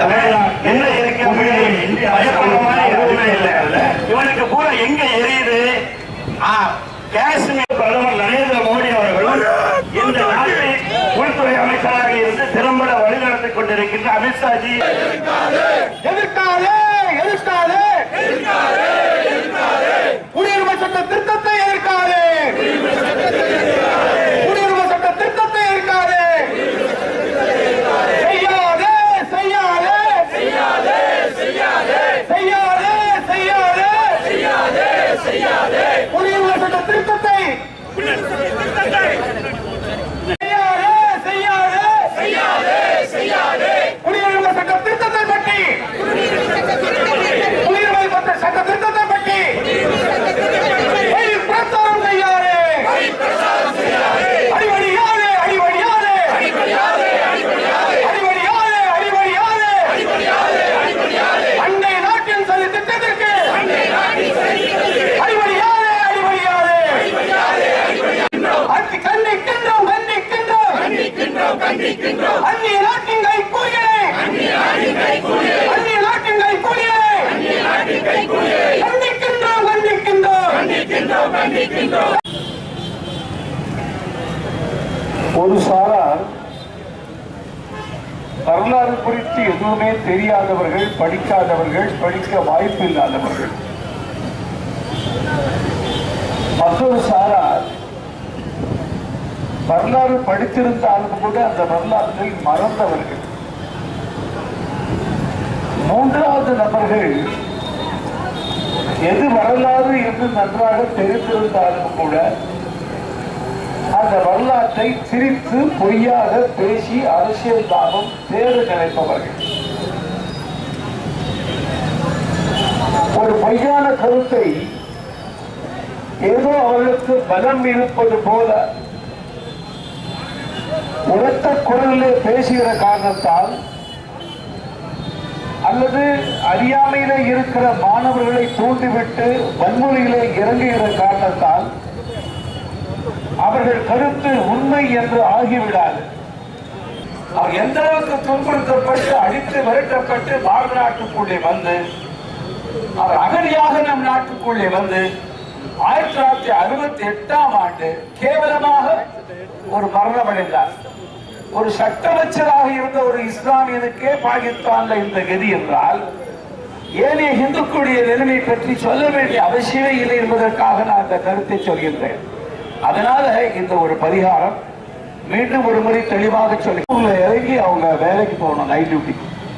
தமிழ்நாடு என்ன இருக்கு அப்படின்னு பயப்படமான எதுவுமே இல்லை இவனுக்கு பூரா எங்க எரியுது ஆ, காஷ்மீர் பிரதமர் நரேந்திர மோடி அவர்களும் இந்த நாட்டில் உள்துறை அமைச்சராக இருந்து திறம்பட வழிநடத்திக் கொண்டிருக்கின்ற அமித்ஷாஜி எதிர்க்காதே எதிர்க்காதே குடியுரிமை சட்ட திருத்தத்தை எதிர்க்காதே குடியுரிமை சட்ட திருத்தத்தை எதிர்க்காதே செய்யாதே செய்யாதே செய்யாதே செய்யாதே குடியுரிமை சட்ட திருத்தத்தை செய்யாதே செய்யாதே குடியுரிமை சட்ட திருத்தத்தை பற்றி குடியுரிமை சட்ட சட்ட திருத்தத்தை பற்றி பொய் பிரச்சாரம் செய்யாதே அடிவடியாதே அடிவடியாதே அடிவடியாதே அடிவடியாதே அண்டை நாட்டின் சதி திட்டத்திற்கு அடிவடியாதே அடிவடியாதே அடி கண்டிக்கின்றோம் கண்டிக்கின்றோம் அந்நிய நாட்டின் கைக்கூலிகளே அந்நிய நாட்டின் கைக்கூலிகளே கண்டிக்கின்றோம் கண்டிக்கின்றோம் ஒரு சாரார் வரலாறு குறித்து எதுவுமே தெரியாதவர்கள் படிக்காதவர்கள் படிக்க வாய்ப்பு இல்லாதவர்கள் மற்றொரு சாரார் வரலாறு படித்திருந்தாலும் கூட அந்த வரலாற்றை மறந்தவர்கள் மூன்றாவது நபர்கள் எது வரலாறு என்று நன்றாக தெரிந்திருந்தாலும் கூட அந்த வரலாற்றை திரித்து பொய்யாக பேசி அரசியல் லாபம் தேட நினைப்பவர்கள் ஒரு பொய்யான கருத்தை ஏதோ அவர்களுக்கு பலம் இருப்பது போல உரத்த குரலிலே பேசுகிற காரணத்தால் அல்லது அறியாமையிலே இருக்கிற மாணவர்களை தூண்டிவிட்டு வன்முறையிலே இறங்குகிற காரணத்தால் அவர்கள் கருத்து உண்மை என்று ஆகிவிடாது அவர் எந்த அளவுக்கு துன்புறுத்தப்பட்டு அடித்து விரட்டப்பட்டு பாரத நாட்டுக்குள்ளே வந்து அவர் அகதியாக நம் நாட்டுக்குள்ளே வந்து ஆயிரத்தி தொள்ளாயிரத்தி அறுபத்தி எட்டாம் ஆண்டு கேவலமாக ஒரு மரணம் அடைந்தார் ஒரு சட்டமச்சராக இருந்த ஒரு இஸ்லாமியனுக்கே பாகிஸ்தான்ல இந்த கதி என்றால் ஏனைய இந்துக்களுடைய நிலைமை பற்றி சொல்ல வேண்டிய அவசியமே இல்லை என்பதற்காக நான் இந்த கருத்தை சொல்கின்றேன் அதனால இந்த ஒரு பரிகாரம் மீண்டும் ஒரு முறை தெளிவாக சொல்லி உள்ள இறங்கி அவங்க வேலைக்கு போகணும் நைட் டியூட்டி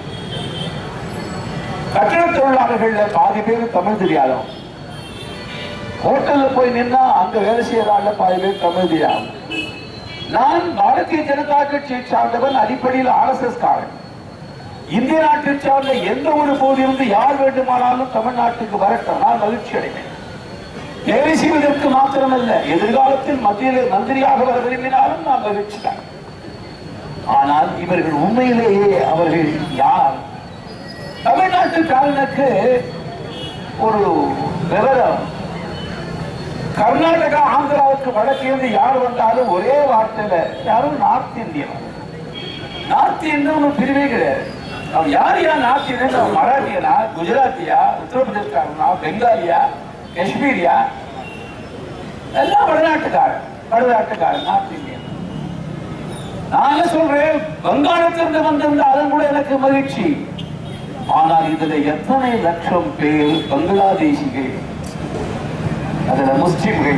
கட்டட தொழிலாளர்கள்ல பாதி பேர் தமிழ் தெரியாதவங்க ஹோட்டல்ல போய் நின்னா அங்க வேலை செய்யறாங்க பாதி பேர் தமிழ் தெரியாது நான் பாரதிய ஜனதா கட்சியை சார்ந்தவன் அடிப்படையில் ஆர்எஸ்எஸ் காரன் இந்திய நாட்டை சார்ந்த எந்த ஒரு போதிலிருந்து யார் வேண்டுமானாலும் தமிழ்நாட்டுக்கு வரட்டும் நான் மகிழ்ச்சி அடைவேன் வேலை செய்வதற்கு மாத்திரமல்ல எதிர்காலத்தில் மத்தியில் மந்திரியாக வர விரும்பினாலும் நான் மகிழ்ச்சி தான் ஆனால் இவர்கள் உண்மையிலேயே அவர்கள் யார் தமிழ்நாட்டுக்காரனுக்கு ஒரு விவரம் கர்நாடகா ஆந்திராவுக்கு வடக்கிலிருந்து யார் வந்தாலும் ஒரே வார்த்தையில யாரும் நார்த் இந்தியன் நார்த் இந்தியன் ஒரு பிரிவே கிடையாது அவன் யார் யார் நார்த் இந்தியன் அவன் மராட்டியனா குஜராத்தியா உத்தரப்பிரதேசக்காரனா பெங்காலியா காஷ்மீரியா எல்லாம் வடநாட்டுக்காரன் வடநாட்டுக்காரன் நார்த் இந்தியன் நான் சொல்றேன் வங்காளத்திலிருந்து வந்திருந்தாலும் கூட எனக்கு மகிழ்ச்சி ஆனால் இதுல எத்தனை லட்சம் பேர் பங்களாதேசிகள் அதுல முஸ்லிம்கள்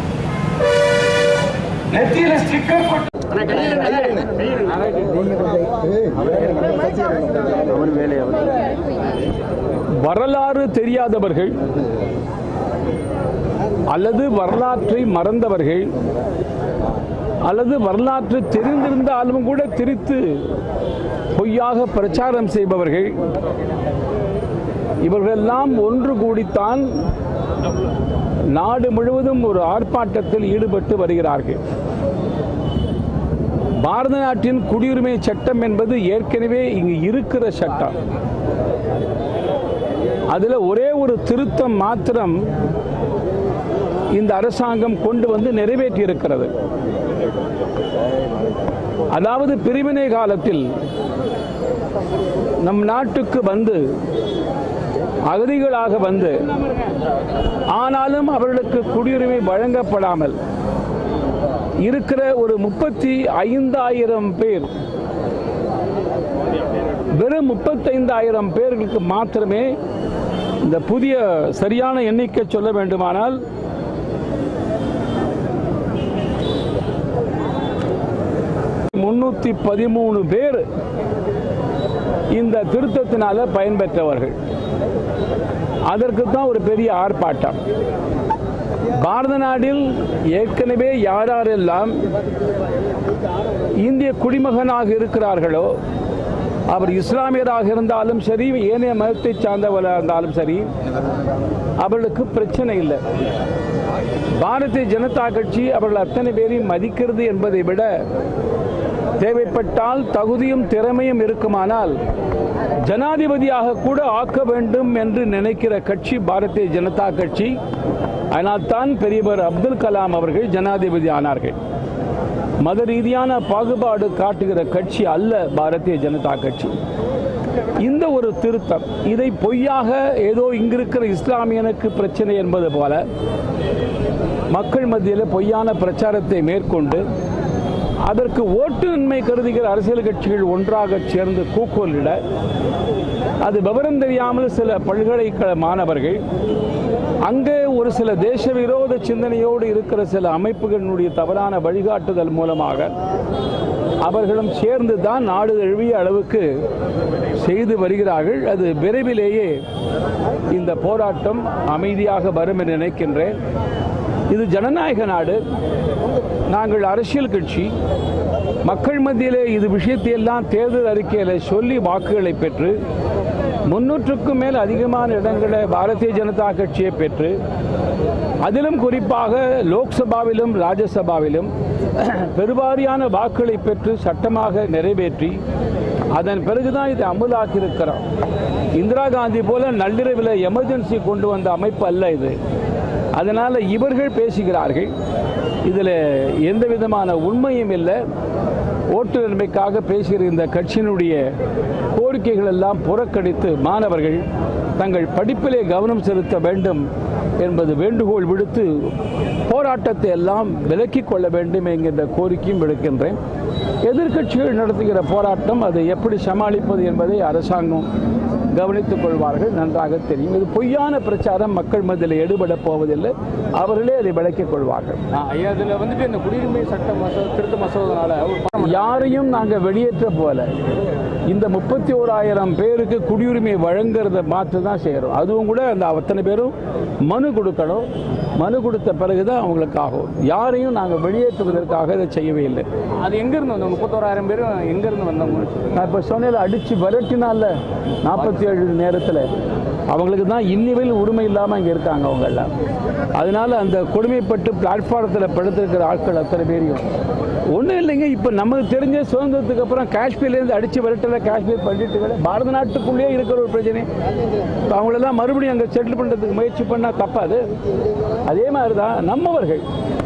நெத்தியில ஸ்டிக்கர் போட்டு வரலாறு தெரியாதவர்கள் அல்லது வரலாற்றை மறந்தவர்கள் அல்லது வரலாற்று தெரிந்திருந்தாலும் கூட திரித்து பொய்யாக பிரச்சாரம் செய்பவர்கள் இவர்களெல்லாம் ஒன்று கூடித்தான் நாடு முழுவதும் ஒரு ஆர்ப்பாட்டத்தில் ஈடுபட்டு வருகிறார்கள் பாரத நாட்டின் குடியுரிமை சட்டம் என்பது ஏற்கனவே இங்கு இருக்கிற சட்டம் அதுல ஒரே ஒரு திருத்தம் மாத்திரம் இந்த அரசாங்கம் கொண்டு வந்து நிறைவேற்றி இருக்கிறது அதாவது பிரிவினை காலத்தில் நம் நாட்டுக்கு வந்து அகதிகளாக வந்து ஆனாலும் அவர்களுக்கு குடியுரிமை வழங்கப்படாமல் இருக்கிற ஒரு முப்பத்தி ஐந்தாயிரம் பேர் வெறும் முப்பத்தைந்தாயிரம் பேர்களுக்கு மாத்திரமே இந்த புதிய சரியான எண்ணிக்கை சொல்ல வேண்டுமானால் முன்னூத்தி பதிமூணு பேர் இந்த திருத்தத்தினால பயன்பெற்றவர்கள் அதற்கு தான் ஒரு பெரிய ஆர்ப்பாட்டம் பாரத நாட்டில் ஏற்கனவே யார் யாரெல்லாம் இந்திய குடிமகனாக இருக்கிறார்களோ அவர் இஸ்லாமியராக இருந்தாலும் சரி ஏனைய மதத்தை சார்ந்தவராக இருந்தாலும் சரி அவர்களுக்கு பிரச்சனை இல்லை பாரதிய ஜனதா கட்சி அவர்கள் அத்தனை பேரையும் மதிக்கிறது என்பதை விட தேவைப்பட்டால் தகுதியும் திறமையும் இருக்குமானால் ஜனாதிபதியாக கூட ஆக்க வேண்டும் என்று நினைக்கிற கட்சி பாரதிய ஜனதா கட்சி அதனால்தான் பெரியவர் அப்துல் கலாம் அவர்கள் ஜனாதிபதி ஆனார்கள் மத ரீதியான பாகுபாடு காட்டுகிற கட்சி அல்ல பாரதிய ஜனதா கட்சி இந்த ஒரு திருத்தம் இதை பொய்யாக ஏதோ இங்கிருக்கிற இஸ்லாமியனுக்கு பிரச்சனை என்பது போல மக்கள் மத்தியில் பொய்யான பிரச்சாரத்தை மேற்கொண்டு அதற்கு ஓட்டு நன்மை கருதுகிற அரசியல் கட்சிகள் ஒன்றாக சேர்ந்து கூக்கோலிட அது விவரம் தெரியாமல் சில பல்கலைக்கழக மாணவர்கள் அங்கே ஒரு சில தேச விரோத சிந்தனையோடு இருக்கிற சில அமைப்புகளினுடைய தவறான வழிகாட்டுதல் மூலமாக அவர்களும் சேர்ந்து தான் நாடு தழுவிய அளவுக்கு செய்து வருகிறார்கள் அது விரைவிலேயே இந்த போராட்டம் அமைதியாக வரும் என்று நினைக்கின்றேன் இது ஜனநாயக நாடு நாங்கள் அரசியல் கட்சி மக்கள் மத்தியிலே இது விஷயத்தை எல்லாம் தேர்தல் அறிக்கையில் சொல்லி வாக்குகளை பெற்று முன்னூற்றுக்கும் மேல் அதிகமான இடங்களை பாரதிய ஜனதா கட்சியை பெற்று அதிலும் குறிப்பாக லோக்சபாவிலும் ராஜ்யசபாவிலும் பெருவாரியான வாக்குகளை பெற்று சட்டமாக நிறைவேற்றி அதன் பிறகுதான் இதை அமுலாக்கியிருக்கிறோம் இந்திரா காந்தி போல நள்ளிரவில் எமர்ஜென்சி கொண்டு வந்த அமைப்பு அல்ல இது அதனால் இவர்கள் பேசுகிறார்கள் இதில் எந்த விதமான உண்மையும் இல்லை ஓட்டு நன்மைக்காக பேசுகிற இந்த கட்சியினுடைய கோரிக்கைகள் எல்லாம் புறக்கணித்து மாணவர்கள் தங்கள் படிப்பிலே கவனம் செலுத்த வேண்டும் என்பது வேண்டுகோள் விடுத்து போராட்டத்தை எல்லாம் விலக்கிக் கொள்ள வேண்டும் என்கின்ற கோரிக்கையும் விடுக்கின்றேன் எதிர்க்கட்சிகள் நடத்துகிற போராட்டம் அதை எப்படி சமாளிப்பது என்பதை அரசாங்கம் கவனித்துக் கொள்வார்கள் நன்றாக தெரியும் இது பொய்யான பிரச்சாரம் மக்கள் மத்தியில் எடுபட போவதில்லை அவர்களே அதை விளக்கிக் கொள்வார்கள் ஐயா இதுல வந்துட்டு இந்த குடியுரிமை சட்ட மசோதா திருத்த மசோதனால ஒரு பணம் யாரையும் நாங்கள் வெளியேற்ற போல இந்த முப்பத்தி ஓராயிரம் பேருக்கு குடியுரிமை வழங்குறத மாற்று தான் செய்கிறோம் அதுவும் கூட அந்த அத்தனை பேரும் மனு கொடுக்கணும் மனு கொடுத்த பிறகுதான் அவங்களுக்கு ஆகும் யாரையும் நாங்கள் வெளியேற்றுவதற்காக இதை செய்யவே இல்லை அது எங்க இருந்து வந்தவங்க முப்பத்தோராயிரம் பேரும் எங்க இருந்து வந்தவங்க நான் இப்போ சொன்னேன் அடித்து விரட்டினால நாற்பத்தி ஏழு நேரத்தில் அவங்களுக்கு தான் இன்னிவையில் உரிமை இல்லாமல் இங்கே இருக்காங்க அவங்க எல்லாம் அதனால அந்த கொடுமைப்பட்டு பிளாட்ஃபாரத்தில் படுத்திருக்கிற ஆட்கள் அத்தனை பேரையும் ஒன்றும் இல்லைங்க இப்போ நமக்கு தெரிஞ்ச சுதந்திரத்துக்கு அப்புறம் காஷ்மீர்லேருந்து அடித்து விரட்டல காஷ்மீர் பண்டிட்டுகளை பாரத நாட்டுக்குள்ளேயே இருக்கிற ஒரு பிரச்சனை இப்போ அவங்களெல்லாம் மறுபடியும் அங்கே செட்டில் பண்ணுறதுக்கு முயற்சி பண்ணால் தப்பாது அதே மாதிரி தான் நம்மவர்கள்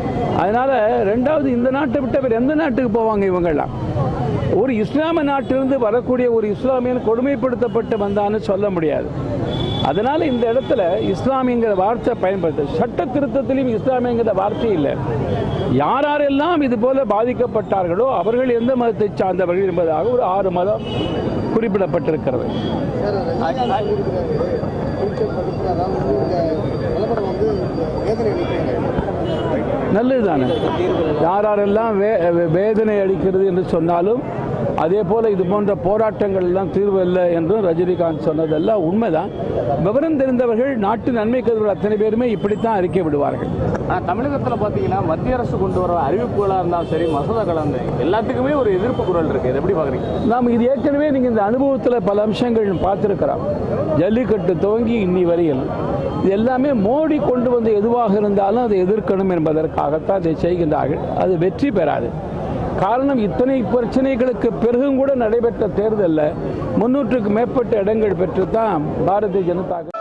அதனால ரெண்டாவது இந்த நாட்டை விட்டு வேறு எந்த நாட்டுக்கு போவாங்க இவங்கெல்லாம் ஒரு இஸ்லாமிய நாட்டிலிருந்து வரக்கூடிய ஒரு இஸ்லாமியன் கொடுமைப்படுத்தப்பட்டு வந்தான்னு சொல்ல முடியாது அதனால இந்த இடத்துல இஸ்லாமியங்கிற வார்த்தை பயன்படுத்த சட்ட திருத்தத்திலும் இஸ்லாமியங்கிற வார்த்தை இல்லை யார் யாரெல்லாம் இது போல பாதிக்கப்பட்டார்களோ அவர்கள் எந்த மதத்தை சார்ந்தவர்கள் என்பதாக ஒரு ஆறு மதம் குறிப்பிடப்பட்டிருக்கிறது நல்லது தானே யார் யாரெல்லாம் வே வே- வேதனை அளிக்கிறது என்று சொன்னாலும் அதே போல இது போன்ற போராட்டங்கள் எல்லாம் தீர்வு இல்லை என்றும் ரஜினிகாந்த் சொன்னதெல்லாம் உண்மைதான் விவரம் தெரிந்தவர்கள் நாட்டு நன்மை கருதுகிற அத்தனை பேருமே இப்படித்தான் அறிக்கை விடுவார்கள் ஆனா தமிழகத்துல பாத்தீங்கன்னா மத்திய அரசு கொண்டு வர அறிவிப்புகளா இருந்தாலும் சரி மசோதாக்களா இருந்தாலும் எல்லாத்துக்குமே ஒரு எதிர்ப்பு குரல் இருக்கு இதை எப்படி பாக்குறீங்க நாம் இது ஏற்கனவே நீங்கள் இந்த அனுபவத்தில் பல அம்சங்கள் பார்த்துருக்கிறோம் ஜல்லிக்கட்டு துவங்கி இன்னி வரையில் இது எல்லாமே மோடி கொண்டு வந்த எதுவாக இருந்தாலும் அதை எதிர்க்கணும் என்பதற்காகத்தான் இதை செய்கின்றார்கள் அது வெற்றி பெறாது காரணம் இத்தனை பிரச்சனைகளுக்கு பிறகும் கூட நடைபெற்ற தேர்தலில் முன்னூற்றுக்கு மேற்பட்ட இடங்கள் பெற்று தான் பாரதிய ஜனதா